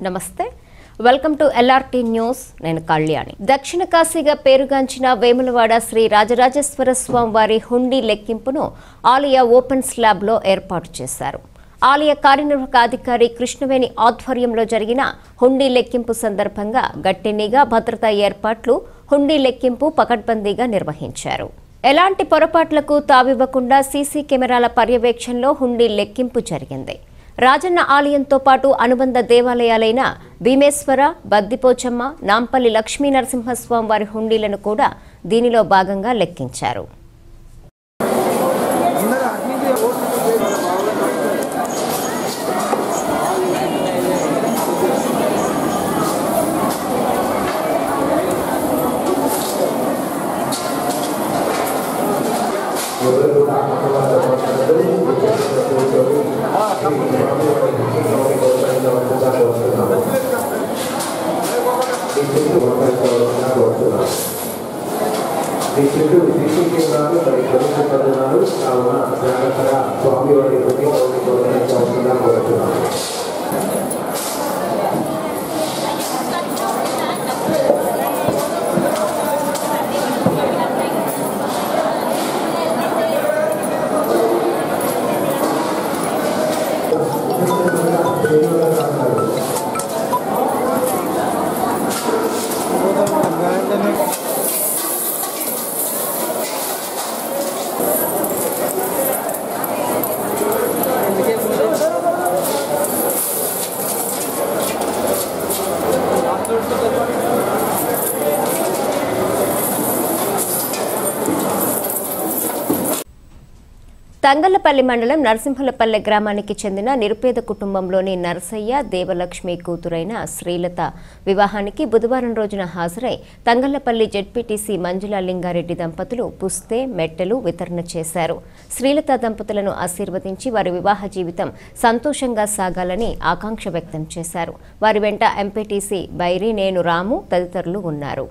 నమస్తే welcome to LRT news నేను కళ్యాణి దక్షిణ కాశీగా పేరుగాంచిన వేములవాడ శ్రీ రాజరాజేశ్వర స్వామి వారి హుండీ లెక్కింపును ఆలయ ఓపెన్ స్లాబ్లో ఏర్పాటు చేశారు ఆలయ కార్యనిర్వాహక అధికారి కృష్ణవేణి ఆధ్వర్యంలో జరిగిన హుండీ లెక్కింపు సందర్భంగా గట్టి నిఘా భద్రతా ఏర్పాట్లు హుండీ లెక్కింపు పకడ్బందీగా నిర్వహించారు ఎలాంటి పొరపాట్లకు తావివ్వకుండా సీసీ కెమెరాల పర్యవేక్షణలో హుండీ లెక్కింపు జరిగింది రాజన్న ఆలయంతో పాటు అనుబంధ దేవాలయాలైన భీమేశ్వర బద్దిపోచమ్మ నాంపల్లి లక్ష్మీ నరసింహస్వామి వారి హుండీలను కూడా దీనిలో భాగంగా లెక్కించారు ఈ చుట్టూ సీసీ కెమెరాలు మరి ప్రభుత్వ పథకాలు కావున జాగ్రత్తగా స్వామి వారి ప్రతి అవుతుందా కోరుతున్నాను తంగళ్లపల్లి మండలం నరసింహలపల్లె గ్రామానికి చెందిన నిరుపేద కుటుంబంలోని నరసయ్య దేవలక్ష్మి కూతురైన శ్రీలత వివాహానికి బుధవారం రోజున హాజరై తంగళ్లపల్లి జెడ్పీటీసీ మంజుల లింగారెడ్డి దంపతులు పుస్తే మెట్టెలు వితరణ చేశారు శ్రీలత దంపతులను ఆశీర్వదించి వారి వివాహ జీవితం సంతోషంగా సాగాలని ఆకాంక్ష వ్యక్తం చేశారు వారి వెంట ఎంపీటీసీ బైరి నేను రాము తదితరులు ఉన్నారు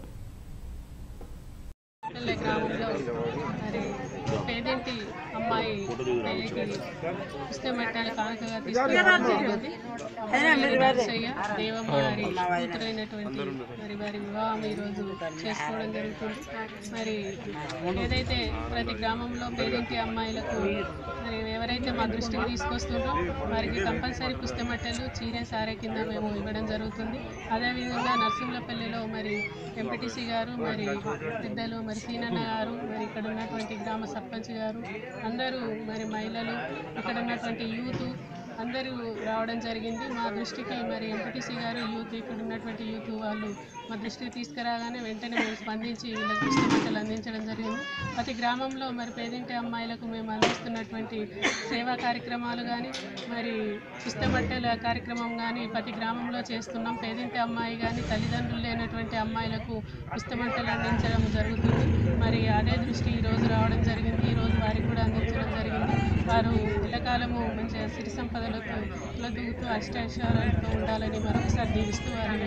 పల్లె గ్రామంలో మరి పేదింటి అమ్మాయి పెళ్లికి పుస్తమెట్టాల కానుకగా తీసుకురావడం జరిగింది అమ్మాయి నరసయ్య దేవమ్మ గారి కూతురైనటువంటి మరి వారి వివాహం ఈరోజు చేసుకోవడం జరుగుతుంది మరి ఏదైతే ప్రతి గ్రామంలో పేదింటి అమ్మాయిలకు మరి ఎవరైతే మా దృష్టికి తీసుకొస్తుందో వారికి కంపల్సరీ పుస్తమెట్టలు చీర సారే కింద మేము ఇవ్వడం జరుగుతుంది అదేవిధంగా నరసింహపల్లిలో మరి ఎంపీటీసీ గారు మరి పెద్దలు మరి సీనన్న గారు మరి ఇక్కడ ఉన్నటువంటి గ్రామ సర్పంచ్ గారు అందరూ మరి మహిళలు ఇక్కడ ఉన్నటువంటి యూత్ అందరూ రావడం జరిగింది మా దృష్టికి మరి ఎంపీటీసీ గారు యూత్ ఇక్కడ ఉన్నటువంటి యూత్ వాళ్ళు మా దృష్టికి తీసుకురాగానే వెంటనే మేము స్పందించి వీళ్ళకి పుస్తకాలు అందించడం జరిగింది ప్రతి గ్రామంలో మరి పేదింటి అమ్మాయిలకు మేము అందిస్తున్నటువంటి సేవా కార్యక్రమాలు కానీ మరి పుస్తబట్టల కార్యక్రమం కానీ ప్రతి గ్రామంలో చేస్తున్నాం పేదింటి అమ్మాయి కానీ తల్లిదండ్రులు లేనటువంటి అమ్మాయిలకు పుస్తబట్టలు అందించడం జరుగుతుంది మరి అదే దృష్టి ఈ రోజు రావడం జరిగింది ఈ రోజు వారికి కూడా అందించడం జరిగింది వారు ఎల్లకాలము మంచిగా సిరి సంపదలతో దిగుతూ అష్టైశ్వర్యాలతో ఉండాలని మరొకసారి దీవిస్తూ వారిని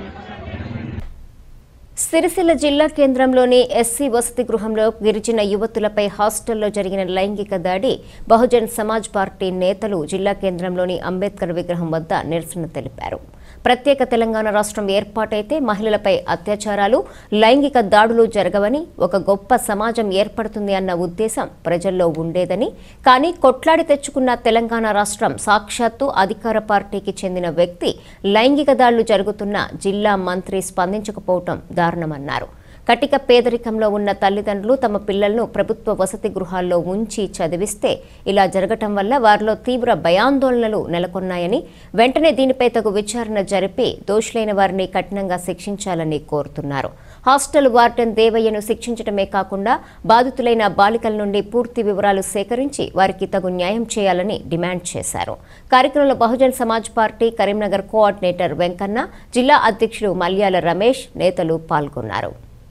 సిరిసిల్ల జిల్లా కేంద్రంలోని ఎస్సీ వసతి గృహంలో గిరిజన యువతులపై హాస్టల్లో జరిగిన లైంగిక దాడి బహుజన్ సమాజ్ పార్టీ నేతలు జిల్లా కేంద్రంలోని అంబేద్కర్ విగ్రహం వద్ద నిరసన తెలిపారు ప్రత్యేక తెలంగాణ రాష్ట్రం ఏర్పాటైతే మహిళలపై అత్యాచారాలు లైంగిక దాడులు జరగవని ఒక గొప్ప సమాజం ఏర్పడుతుంది అన్న ఉద్దేశం ప్రజల్లో ఉండేదని కానీ కొట్లాడి తెచ్చుకున్న తెలంగాణ రాష్ట్రం సాక్షాత్తు అధికార పార్టీకి చెందిన వ్యక్తి లైంగిక దాడులు జరుగుతున్న జిల్లా మంత్రి స్పందించకపోవటం దారుణమన్నారు కటిక పేదరికంలో ఉన్న తల్లిదండ్రులు తమ పిల్లలను ప్రభుత్వ వసతి గృహాల్లో ఉంచి చదివిస్తే ఇలా జరగటం వల్ల వారిలో తీవ్ర భయాందోళనలు నెలకొన్నాయని వెంటనే దీనిపై తగు విచారణ జరిపి దోషులైన వారిని కఠినంగా శిక్షించాలని కోరుతున్నారు హాస్టల్ వార్డెన్ దేవయ్యను శిక్షించడమే కాకుండా బాధితులైన బాలికల నుండి పూర్తి వివరాలు సేకరించి వారికి తగు న్యాయం చేయాలని డిమాండ్ చేశారు కార్యక్రమంలో బహుజన్ సమాజ్ పార్టీ కరీంనగర్ కోఆర్డినేటర్ వెంకన్న జిల్లా అధ్యక్షుడు మల్యాల రమేష్ నేతలు పాల్గొన్నారు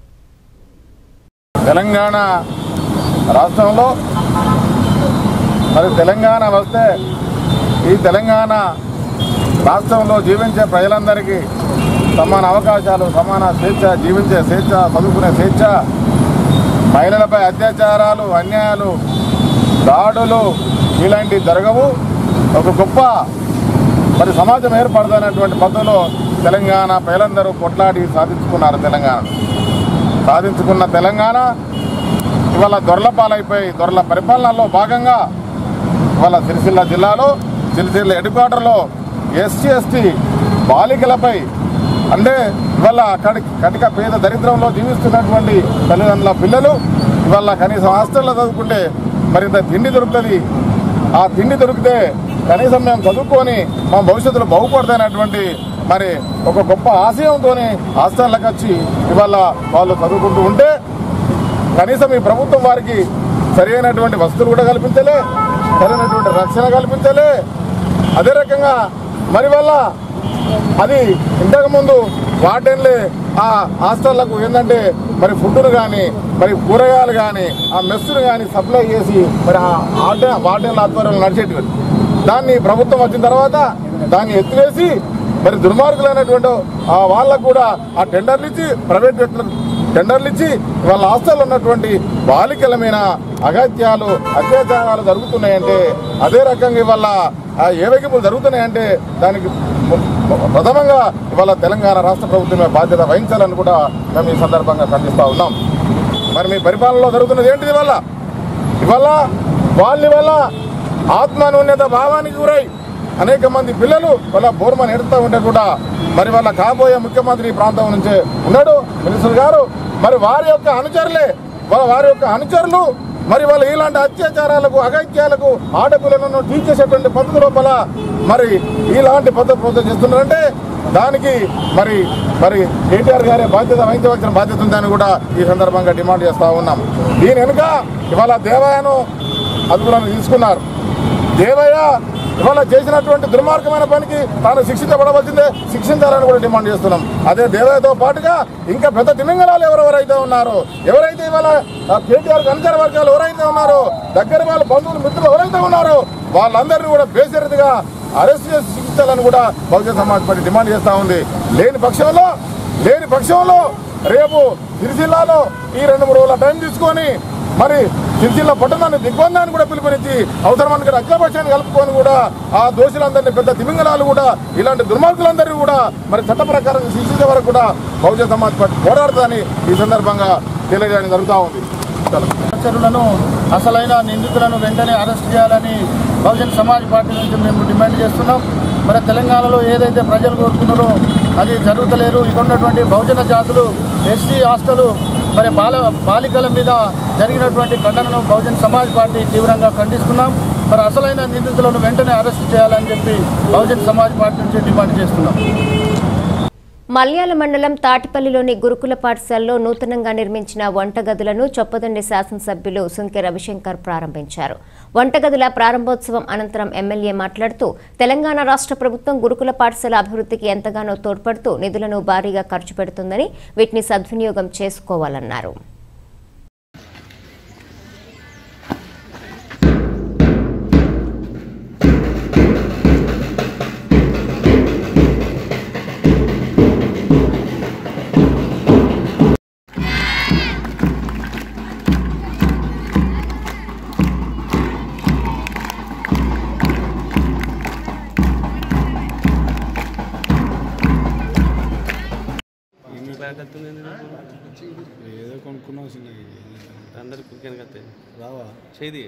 తెలంగాణ రాష్ట్రంలో మరి తెలంగాణ వస్తే ఈ తెలంగాణ రాష్ట్రంలో జీవించే ప్రజలందరికీ సమాన అవకాశాలు సమాన స్వేచ్ఛ జీవించే స్వేచ్ఛ చదువుకునే స్వేచ్ఛ మహిళలపై అత్యాచారాలు అన్యాయాలు దాడులు ఇలాంటివి జరగవు ఒక గొప్ప మరి సమాజం ఏర్పడుతున్నటువంటి పద్ధతిలో తెలంగాణ ప్రజలందరూ కొట్లాడి సాధించుకున్నారు తెలంగాణ సాధించుకున్న తెలంగాణ ఇవాళ దొరల పాలైపోయి దొరల పరిపాలనలో భాగంగా ఇవాళ సిరిసిల్ల జిల్లాలో సిరిసిల్ల హెడ్ క్వార్టర్లో ఎస్సీ ఎస్టీ బాలికలపై అంటే ఇవాళ కటి కటిక పేద దరిద్రంలో జీవిస్తున్నటువంటి తల్లిదండ్రుల పిల్లలు ఇవాళ కనీసం హాస్టల్లో చదువుకుంటే మరింత తిండి దొరుకుతుంది ఆ తిండి దొరికితే కనీసం మేము చదువుకొని మా భవిష్యత్తులో బాగుపడతానటువంటి మరి ఒక గొప్ప ఆశయంతో హాస్టళ్ళకి వచ్చి ఇవాళ వాళ్ళు చదువుకుంటూ ఉంటే కనీసం ఈ ప్రభుత్వం వారికి సరైనటువంటి వసతులు కూడా కల్పించలే సరైనటువంటి రక్షణ కల్పించలే అదే రకంగా మరి వల్ల అది ఇంతకుముందు వార్డెన్లే ఆ హాస్టళ్లకు ఏంటంటే మరి ఫుడ్ను కానీ మరి కూరగాయలు కానీ ఆ మెస్సును కానీ సప్లై చేసి మరి ఆ వార్డెన్ వార్డెన్ల ఆధ్వర్యంలో నడిచేటివి దాన్ని ప్రభుత్వం వచ్చిన తర్వాత దాన్ని ఎత్తివేసి మరి దుర్మార్గులైనటువంటి ఆ వాళ్ళకు కూడా ఆ టెండర్లు ఇచ్చి ప్రైవేట్ వ్యక్తులకు టెండర్లు ఇచ్చి వాళ్ళ హాస్టల్లో ఉన్నటువంటి బాలికల మీద అగత్యాలు అత్యాచారాలు జరుగుతున్నాయంటే అదే రకంగా ఇవాళ ఆ ఏవగింపులు జరుగుతున్నాయంటే దానికి ము- ప్రథమంగా ఇవాళ తెలంగాణ రాష్ట్ర ప్రభుత్వమే బాధ్యత వహించాలని కూడా మేము ఈ సందర్భంగా ఖండిస్తా ఉన్నాం మరి మీ పరిపాలనలో జరుగుతున్నది ఏంటిది ఇవాళ ఇవాళ వాళ్ళ వల్ల ఆత్మాన్యూన్యత భావానికి గురై అనేక మంది పిల్లలు వాళ్ళ బోర్మని ఎడుతూ ఉంటే కూడా మరి వాళ్ళ కాబోయే ముఖ్యమంత్రి ఈ ప్రాంతం నుంచే ఉన్నాడు మినిస్టర్ గారు మరి వారి యొక్క అనుచరులే వాళ్ళ వారి యొక్క అనుచరులు మరి వాళ్ళు ఇలాంటి అత్యాచారాలకు అగత్యాలకు ఆడపిల్లలను టీచ్ చేసేటువంటి పద్ధతి లోపల మరి ఇలాంటి పద్ధతి పద్ధతి చేస్తున్నారంటే దానికి మరి మరి కేటీఆర్ గారే బాధ్యత వహించవలసిన బాధ్యత ఉందని కూడా ఈ సందర్భంగా డిమాండ్ చేస్తా ఉన్నాం దీని వెనుక ఇవాళ దేవయ్యను అదుపులను తీసుకున్నారు దేవయ్య ఇవాళ చేసినటువంటి దుర్మార్గమైన పనికి తాను శిక్షించబడవలసిందే శిక్షించాలని కూడా డిమాండ్ చేస్తున్నాం అదే దేవయ్యతో పాటుగా ఇంకా పెద్ద తిమింగళాలు ఎవరెవరైతే ఉన్నారో ఎవరైతే ఇవాళ ఆ కేటీఆర్ అనుచర వర్గాలు ఎవరైతే ఉన్నారో దగ్గర వాళ్ళ బంధువులు మిత్రులు ఎవరైతే ఉన్నారో వాళ్ళందరినీ కూడా బేసరిదిగా అరెస్ట్ చేసి శిక్షించాలని కూడా బహుజన సమాజ్ పార్టీ డిమాండ్ చేస్తా ఉంది లేని పక్షంలో లేని పక్షంలో రేపు సిరిసిల్లాలో ఈ రెండు మూడు రోజుల టైం తీసుకొని మరి సిరిసిల్ల పట్టణాన్ని దిగ్బంధాన్ని కూడా పిలుపునిచ్చి అవసరమైన అఖిలపక్షాన్ని కలుపుకొని కూడా ఆ దోషులందరినీ పెద్ద తిమింగలాలు కూడా ఇలాంటి దుర్మార్గులందరినీ కూడా మరి చట్ట ప్రకారం శిక్షించే వరకు కూడా బహుజన సమాజ్ పార్టీ పోరాడుతుందని ఈ సందర్భంగా తెలియజేయడం జరుగుతూ ఉంది అనుచరులను అసలైన నిందితులను వెంటనే అరెస్ట్ చేయాలని బహుజన్ సమాజ్ పార్టీ నుంచి మేము డిమాండ్ చేస్తున్నాం మరి తెలంగాణలో ఏదైతే ప్రజలు కోరుతున్నారో అది జరుగుతలేరు ఇక్కడ ఉన్నటువంటి బహుజన జాతులు ఎస్సీ హాస్టలు మరి బాల బాలికల మీద జరిగినటువంటి ఖండనను బహుజన్ సమాజ్ పార్టీ తీవ్రంగా ఖండిస్తున్నాం మరి అసలైన నిందితులను వెంటనే అరెస్ట్ చేయాలని చెప్పి బహుజన్ సమాజ్ పార్టీ నుంచి డిమాండ్ చేస్తున్నాం మల్యాల మండలం తాటిపల్లిలోని గురుకుల పాఠశాలలో నూతనంగా నిర్మించిన వంటగదులను చొప్పదండి శాసనసభ్యులు సుంకె రవిశంకర్ ప్రారంభించారు వంటగదుల ప్రారంభోత్సవం అనంతరం ఎమ్మెల్యే మాట్లాడుతూ తెలంగాణ రాష్ట్ర ప్రభుత్వం గురుకుల పాఠశాల అభివృద్ధికి ఎంతగానో తోడ్పడుతూ నిధులను భారీగా ఖర్చు పెడుతుందని వీటిని సద్వినియోగం చేసుకోవాలన్నారు ఏదో కొనుక్కున్నావు చిన్న అందరు కురికాను కత్తే రావా చేది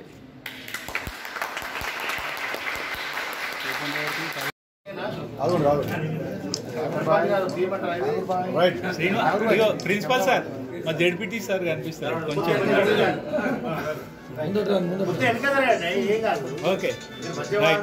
అవును రాదు రైట్ ఇదిగో ప్రిన్సిపల్ సార్ మా జడ్పీటీ సార్ కనిపిస్తారు కొంచెం ఓకే రైట్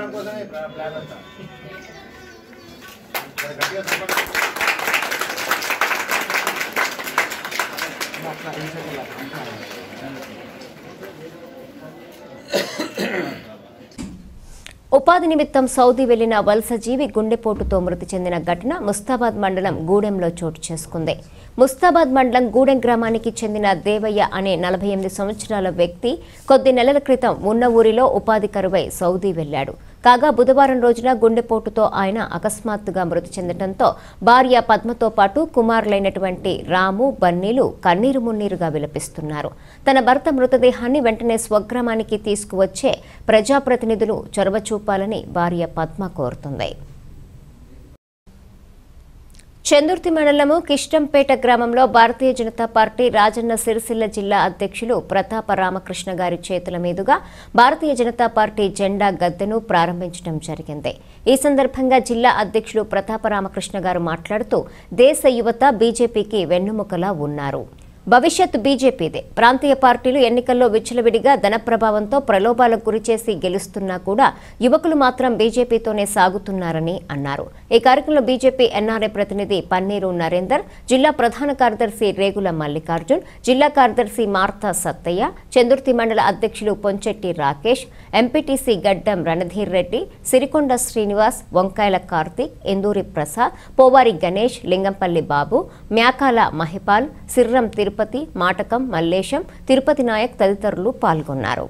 ఉపాధి నిమిత్తం సౌదీ వెళ్లిన వలస జీవి గుండెపోటుతో మృతి చెందిన ఘటన ముస్తాబాద్ మండలం గూడెంలో చోటు చేసుకుంది ముస్తాబాద్ మండలం గూడెం గ్రామానికి చెందిన దేవయ్య అనే నలభై ఎనిమిది సంవత్సరాల వ్యక్తి కొద్ది నెలల క్రితం ఉన్న ఊరిలో ఉపాధి కరువై సౌదీ వెళ్లాడు కాగా బుధవారం రోజున గుండెపోటుతో ఆయన అకస్మాత్తుగా మృతి చెందడంతో భార్య పద్మతో పాటు కుమారులైనటువంటి రాము బన్నీలు కన్నీరు మున్నీరుగా విలపిస్తున్నారు తన భర్త మృతదేహాన్ని వెంటనే స్వగ్రామానికి తీసుకువచ్చే ప్రజాప్రతినిధులు చొరవ చూపాలని భార్య పద్మ కోరుతుంది చందుర్తి మండలము కిష్టంపేట గ్రామంలో భారతీయ జనతా పార్టీ రాజన్న సిరిసిల్ల జిల్లా అధ్యక్షులు ప్రతాప రామకృష్ణ గారి చేతుల మీదుగా భారతీయ జనతా పార్టీ జెండా గద్దెను ప్రారంభించడం జరిగింది ఈ సందర్భంగా జిల్లా అధ్యక్షులు ప్రతాప రామకృష్ణ గారు మాట్లాడుతూ దేశ యువత బీజేపీకి వెన్నుముకలా ఉన్నారు భవిష్యత్ బీజేపీదే ప్రాంతీయ పార్టీలు ఎన్నికల్లో విచ్చలవిడిగా ధన ప్రభావంతో ప్రలోభాలకు గురిచేసి గెలుస్తున్నా కూడా యువకులు మాత్రం బీజేపీతోనే సాగుతున్నారని అన్నారు ఈ కార్యక్రమంలో బీజేపీ ఎన్ఆర్ఐ ప్రతినిధి పన్నీరు నరేందర్ జిల్లా ప్రధాన కార్యదర్శి రేగుల మల్లికార్జున్ జిల్లా కార్యదర్శి మార్తా సత్తయ్య చందుర్తి మండల అధ్యక్షులు పొంచెట్టి రాకేష్ ఎంపీటీసీ గడ్డం రణధీర్ రెడ్డి సిరికొండ శ్రీనివాస్ వంకాయల కార్తీక్ ఇందూరి ప్రసాద్ పోవారి గణేష్ లింగంపల్లి బాబు మ్యాకాల మహిపాల్ సిర్రం తిరుపతి మాటకం మల్లేశం తిరుపతి నాయక్ తదితరులు పాల్గొన్నారు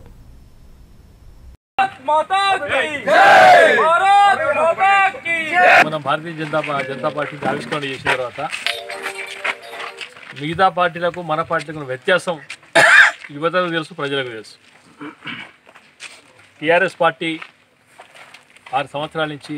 మనం భారతీయ జనతా పా- జనతా పార్టీకి ఆవిష్కరణ చేసిన తర్వాత మిగతా పార్టీలకు మన పార్టీలకు ఉన్న వ్యత్యాసం యువతకు తెలుసు ప్రజలకు తెలుసు టీఆర్ఎస్ పార్టీ ఆరు సంవత్సరాల నుంచి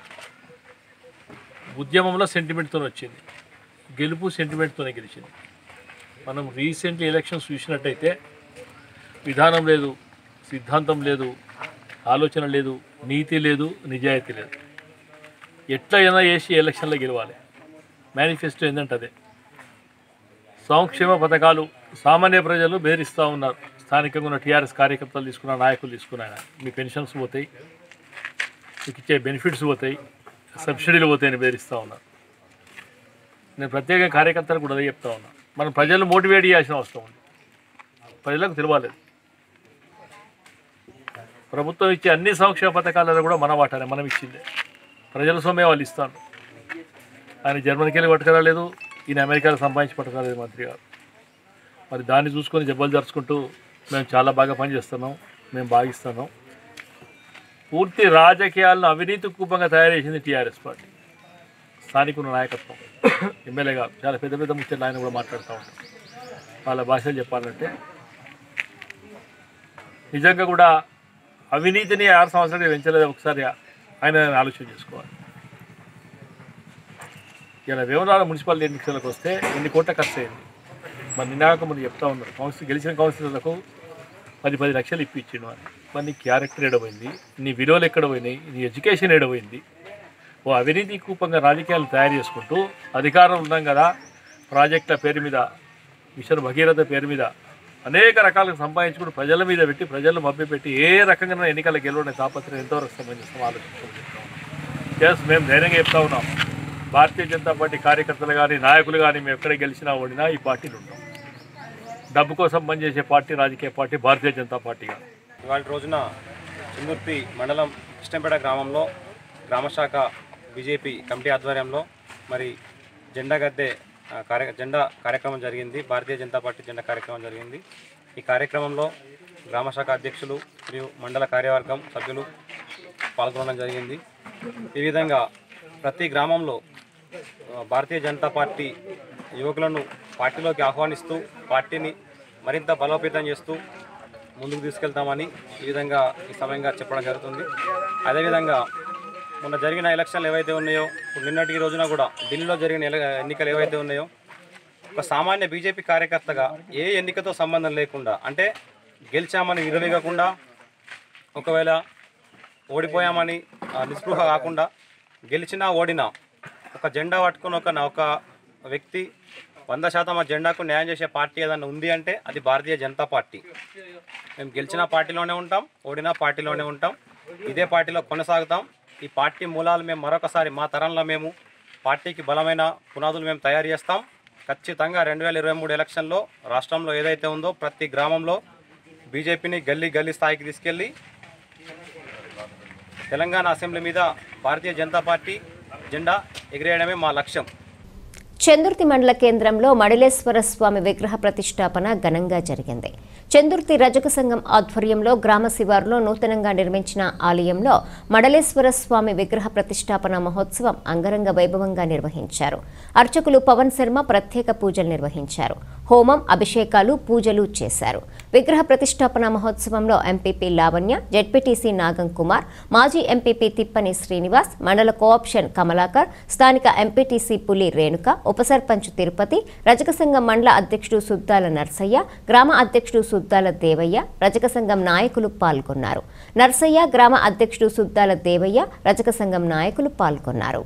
ఉద్యమంలో సెంటిమెంట్తో వచ్చింది గెలుపు సెంటిమెంట్తోనే గెలిచింది మనం రీసెంట్లీ ఎలక్షన్స్ చూసినట్టయితే విధానం లేదు సిద్ధాంతం లేదు ఆలోచన లేదు నీతి లేదు నిజాయితీ లేదు ఎట్లయినా చేసి ఎలక్షన్లో గెలవాలి మేనిఫెస్టో ఏంటంటే అదే సంక్షేమ పథకాలు సామాన్య ప్రజలు బెదిరిస్తూ ఉన్నారు స్థానికంగా ఉన్న టీఆర్ఎస్ కార్యకర్తలు తీసుకున్న నాయకులు తీసుకున్న మీ పెన్షన్స్ పోతాయి మీకు ఇచ్చే బెనిఫిట్స్ పోతాయి సబ్సిడీలు పోతాయని బెదిరిస్తూ ఉన్నారు నేను ప్రత్యేకంగా కార్యకర్తలు కూడా అదే చెప్తా ఉన్నా మనం ప్రజలు మోటివేట్ చేయాల్సిన అవసరం ఉంది ప్రజలకు తెలియలేదు ప్రభుత్వం ఇచ్చే అన్ని సంక్షేమ పథకాలలో కూడా మన వాటానే మనం ఇచ్చిందే ప్రజల సొమ్మే వాళ్ళు ఇస్తాను ఆయన జర్మనీకి వెళ్ళి పట్టుకురాలేదు ఈయన అమెరికాలో సంపాదించి పట్టుకురాలేదు మంత్రి గారు మరి దాన్ని చూసుకొని జబ్బలు జరుచుకుంటూ మేము చాలా బాగా పనిచేస్తున్నాం మేము భావిస్తున్నాం పూర్తి రాజకీయాలను అవినీతి కూపంగా తయారు చేసింది టీఆర్ఎస్ పార్టీ స్థానికుల నాయకత్వం ఎమ్మెల్యే గారు చాలా పెద్ద పెద్ద ముచ్చట్లు ఆయన కూడా మాట్లాడుతూ ఉంటారు వాళ్ళ భాషలు చెప్పాలంటే నిజంగా కూడా అవినీతిని ఆరు సంవత్సరాలు పెంచలేదు ఒకసారి ఆయన ఆలోచన చేసుకోవాలి ఇలా వేమనాడ మున్సిపాలిటీ ఎన్నికలకు వస్తే ఎన్ని కోట్ల ఖర్చు అయింది మరి నిన్నాక ముందు చెప్తా ఉన్నారు కౌన్సిల్ గెలిచిన కౌన్సిలర్లకు పది పది లక్షలు ఇప్పించిండు అని మరి నీ క్యారెక్టర్ ఎడపోయింది నీ విలువలు ఎక్కడ పోయినాయి నీ ఎడ్యుకేషన్ ఎడపోయింది ఓ అవినీతి కూపంగా రాజకీయాలు తయారు చేసుకుంటూ అధికారం ఉన్నాం కదా ప్రాజెక్టుల పేరు మీద మిషన్ భగీరథ పేరు మీద అనేక రకాలుగా సంపాదించుకుంటూ ప్రజల మీద పెట్టి ప్రజలు మభ్యపెట్టి ఏ రకంగా ఎన్నికల గెలవడే తాపత్రయం ఎంతవరకు సంబంధిస్తాం ఆలోచించుకుంటాం ఎస్ మేము ధైర్యంగా చెప్తా ఉన్నాం భారతీయ జనతా పార్టీ కార్యకర్తలు కానీ నాయకులు కానీ మేము ఎక్కడ గెలిచినా ఓడినా ఈ పార్టీలు ఉంటాం డబ్బు కోసం పనిచేసే పార్టీ రాజకీయ పార్టీ భారతీయ జనతా పార్టీ కాదు ఇవాళ రోజున చిందుర్తి మండలం ఇష్టంపేట గ్రామంలో గ్రామశాఖ బీజేపీ కమిటీ ఆధ్వర్యంలో మరి జెండా గద్దె ఆ, కార్య జెండా కార్యక్రమం జరిగింది భారతీయ జనతా పార్టీ జెండా కార్యక్రమం జరిగింది ఈ కార్యక్రమంలో గ్రామశాఖ అధ్యక్షులు మరియు మండల కార్యవర్గం సభ్యులు పాల్గొనడం జరిగింది ఈ విధంగా ప్రతి గ్రామంలో ఆ, భారతీయ జనతా పార్టీ యువకులను పార్టీలోకి ఆహ్వానిస్తూ పార్టీని మరింత బలోపేతం చేస్తూ ముందుకు తీసుకెళ్తామని ఈ విధంగా ఈ సమయంగా చెప్పడం జరుగుతుంది అదేవిధంగా మొన్న జరిగిన ఎలక్షన్లు ఏవైతే ఉన్నాయో ఇప్పుడు నిన్నటి ఈ రోజున కూడా ఢిల్లీలో జరిగిన ఎల- ఎన్నికలు ఏవైతే ఉన్నాయో ఒక సామాన్య బీజేపీ కార్యకర్తగా ఏ ఎన్నికతో సంబంధం లేకుండా అంటే గెలిచామని విరవీగకుండా ఒకవేళ ఓడిపోయామని ఆ, నిస్పృహ కాకుండా గెలిచినా ఓడినా ఒక జెండా పట్టుకుని ఒక ఒక వ్యక్తి వంద శాతం ఆ జెండాకు న్యాయం చేసే పార్టీ ఏదైనా ఉంది అంటే అది భారతీయ జనతా పార్టీ మేము గెలిచిన పార్టీలోనే ఉంటాం ఓడినా పార్టీలోనే ఉంటాం ఇదే పార్టీలో కొనసాగుతాం ఈ పార్టీ మూలాలు మేము మరొకసారి మా తరంలో మేము పార్టీకి బలమైన పునాదులు మేము తయారు చేస్తాం ఖచ్చితంగా రెండు వేల ఇరవై మూడు ఎలక్షన్లో రాష్ట్రంలో ఏదైతే ఉందో ప్రతి గ్రామంలో బీజేపీని గల్లీ గల్లీ స్థాయికి తీసుకెళ్ళి తెలంగాణ అసెంబ్లీ మీద భారతీయ జనతా పార్టీ జెండా ఎగిరేయడమే మా లక్ష్యం చందుర్తి మండల కేంద్రంలో మడిలేశ్వర స్వామి విగ్రహ ప్రతిష్టాపన ఘనంగా జరిగింది చందుర్తి రజక సంఘం ఆధ్వర్యంలో గ్రామ శివారులో నూతనంగా నిర్మించిన ఆలయంలో మడలేశ్వర స్వామి విగ్రహ ప్రతిష్టాపన మహోత్సవం అంగరంగ వైభవంగా నిర్వహించారు అర్చకులు పవన్ శర్మ ప్రత్యేక పూజలు నిర్వహించారు హోమం అభిషేకాలు పూజలు చేశారు విగ్రహ ప్రతిష్టాపన మహోత్సవంలో ఎంపీపీ లావణ్య జెడ్పీటీసీ నాగం కుమార్ మాజీ ఎంపీపీ తిప్పని శ్రీనివాస్ మండల కోఆప్షన్ కమలాకర్ స్థానిక ఎంపీటీసీ పులి రేణుక ఉప సర్పంచ్ తిరుపతి రజక సంఘం మండల అధ్యక్షుడు సుద్దాల నర్సయ్య గ్రామ అధ్యక్షుడు సుద్దాల దేవయ్య రజక సంఘం నాయకులు పాల్గొన్నారు నర్సయ్య గ్రామ అధ్యక్షుడు సుద్దాల దేవయ్య రజక సంఘం నాయకులు పాల్గొన్నారు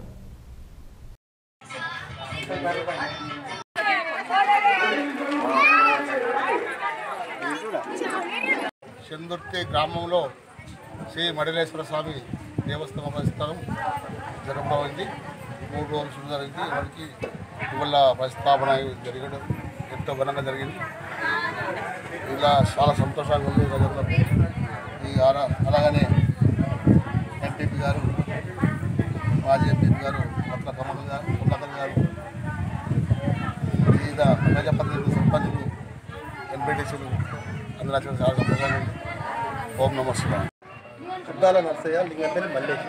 చందుర్తి గ్రామంలో శ్రీ మడిలేశ్వర స్వామి దేవస్థానం ప్రస్థానం జరగబడింది మూడు రోజులు శుభ జరిగింది వారికి ఇవాళ ప్రతిష్టాపన జరగడం ఎంతో ఘనంగా జరిగింది ఇలా చాలా సంతోషంగా ఉంది ప్రజలకు ఈ అలా- అలాగనే ఎంపీపీ గారు మాజీ ఎంపీపీ గారు రత్న కమల్ గారు కమలాకర్ గారు వివిధ ప్రజాప్రతినిధులు సర్పంచులు ఎంపీటీసీలు అందరూ వచ్చిన చాలా సంతోషంగా ఉంది ఓం నమ శివాయ చుట్టాల నర్సయ్య లింగపల్లి మల్లేష్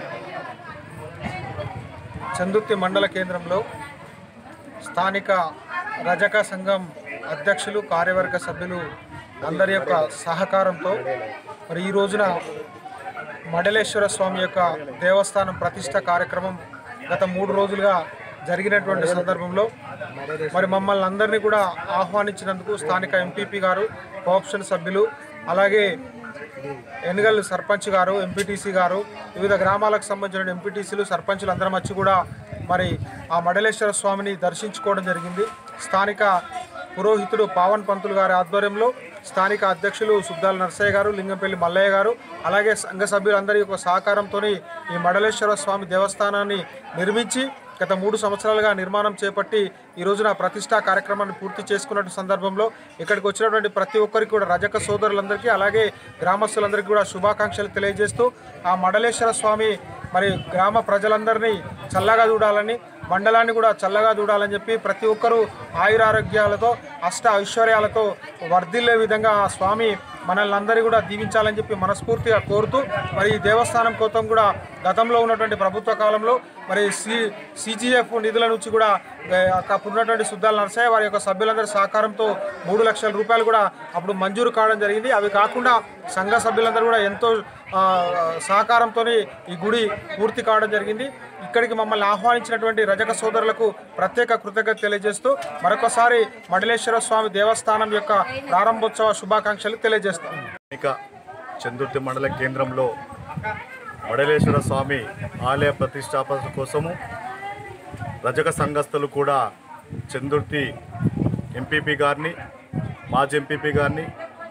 చందుర్తి మండల కేంద్రంలో స్థానిక రజక సంఘం అధ్యక్షులు కార్యవర్గ సభ్యులు అందరి యొక్క సహకారంతో మరి ఈ రోజున మడలేశ్వర స్వామి యొక్క దేవస్థానం ప్రతిష్ట కార్యక్రమం గత మూడు రోజులుగా జరిగినటువంటి సందర్భంలో మరి మమ్మల్ని అందరినీ కూడా ఆహ్వానించినందుకు స్థానిక ఎంపీపీ గారు కోఆప్షన్ సభ్యులు అలాగే ఎన్నికల్ సర్పంచ్ గారు ఎంపీటీసీ గారు వివిధ గ్రామాలకు సంబంధించిన ఎంపీటీసీలు సర్పంచులు అందరం వచ్చి కూడా మరి ఆ మడలేశ్వర స్వామిని దర్శించుకోవడం జరిగింది స్థానిక పురోహితుడు పావన్ పంతులు గారి ఆధ్వర్యంలో స్థానిక అధ్యక్షులు సుద్దాల నర్సయ్య గారు లింగంపల్లి మల్లయ్య గారు అలాగే సంఘ సభ్యులందరి యొక్క సహకారంతో ఈ మడలేశ్వర స్వామి దేవస్థానాన్ని నిర్మించి గత మూడు సంవత్సరాలుగా నిర్మాణం చేపట్టి ఈ రోజున ప్రతిష్టా కార్యక్రమాన్ని పూర్తి చేసుకున్న సందర్భంలో ఇక్కడికి వచ్చినటువంటి ప్రతి ఒక్కరికి కూడా రజక సోదరులందరికీ అలాగే గ్రామస్తులందరికీ కూడా శుభాకాంక్షలు తెలియజేస్తూ ఆ మడలేశ్వర స్వామి మరి గ్రామ ప్రజలందరినీ చల్లగా చూడాలని మండలాన్ని కూడా చల్లగా చూడాలని చెప్పి ప్రతి ఒక్కరూ ఆయురారోగ్యాలతో అష్ట ఐశ్వర్యాలతో వర్ధిల్లే విధంగా ఆ స్వామి మనల్ని అందరి కూడా దీవించాలని చెప్పి మనస్ఫూర్తిగా కోరుతూ మరి ఈ దేవస్థానం కోసం కూడా గతంలో ఉన్నటువంటి ప్రభుత్వ కాలంలో మరి సి సిజిఎఫ్ నిధుల నుంచి కూడా ఏ, అప్పుడు ఉన్నటువంటి సుద్దాల నరసయ్య వారి యొక్క సభ్యులందరి సహకారంతో మూడు లక్షల రూపాయలు కూడా అప్పుడు మంజూరు కావడం జరిగింది అవి కాకుండా సంఘ సభ్యులందరూ కూడా ఎంతో ఆ, సహకారంతో ఈ గుడి పూర్తి కావడం జరిగింది ఇక్కడికి మమ్మల్ని ఆహ్వానించినటువంటి రజక సోదరులకు ప్రత్యేక కృతజ్ఞత తెలియజేస్తూ మరొకసారి మడలేశ్వర స్వామి దేవస్థానం యొక్క ప్రారంభోత్సవ శుభాకాంక్షలు తెలియజేస్తాం ఇక చందుర్తి మండల కేంద్రంలో వడలేశ్వర స్వామి ఆలయ ప్రతిష్టాపన కోసము రజక సంఘస్థులు కూడా చందుర్తి ఎంపీపీ గారిని మాజీ ఎంపీపీ గారిని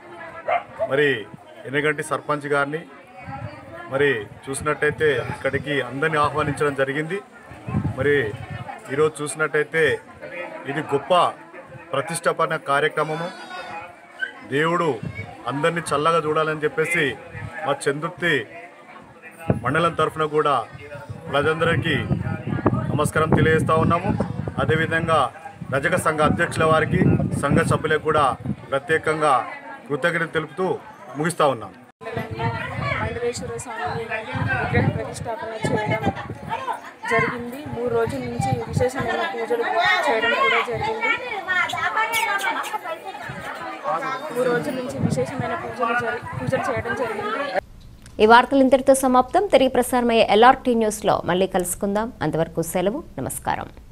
మరి ఎనగంటి సర్పంచ్ గారిని మరి చూసినట్టయితే ఇక్కడికి అందరినీ ఆహ్వానించడం జరిగింది మరి ఈరోజు చూసినట్టయితే ఇది గొప్ప ప్రతిష్టాపన కార్యక్రమము దేవుడు అందరినీ చల్లగా చూడాలని చెప్పేసి మా చందుర్తి మండలం తరఫున కూడా ప్రజలందరికీ నమస్కారం తెలియజేస్తూ ఉన్నాము అదేవిధంగా రజక సంఘ అధ్యక్షుల వారికి సంఘ సభ్యులకు కూడా ప్రత్యేకంగా కృతజ్ఞత తెలుపుతూ ముగిస్తూ ఉన్నాం మండలేశ్వర స్వామి విగ్రహ ప్రతిష్టాపన చేయడం జరిగింది మూడు రోజుల నుంచి విశేషమైన పూజలు చేయడం కూడా జరిగింది మూడు రోజుల నుంచి విశేషమైన పూజలు జరి పూజలు చేయడం జరిగింది ఈ వార్తలు ఇంతటితో సమాప్తం తిరిగి ప్రసారమయ్యే ఎల్ఆర్టీ న్యూస్లో మళ్ళీ కలుసుకుందాం అంతవరకు సెలవు నమస్కారం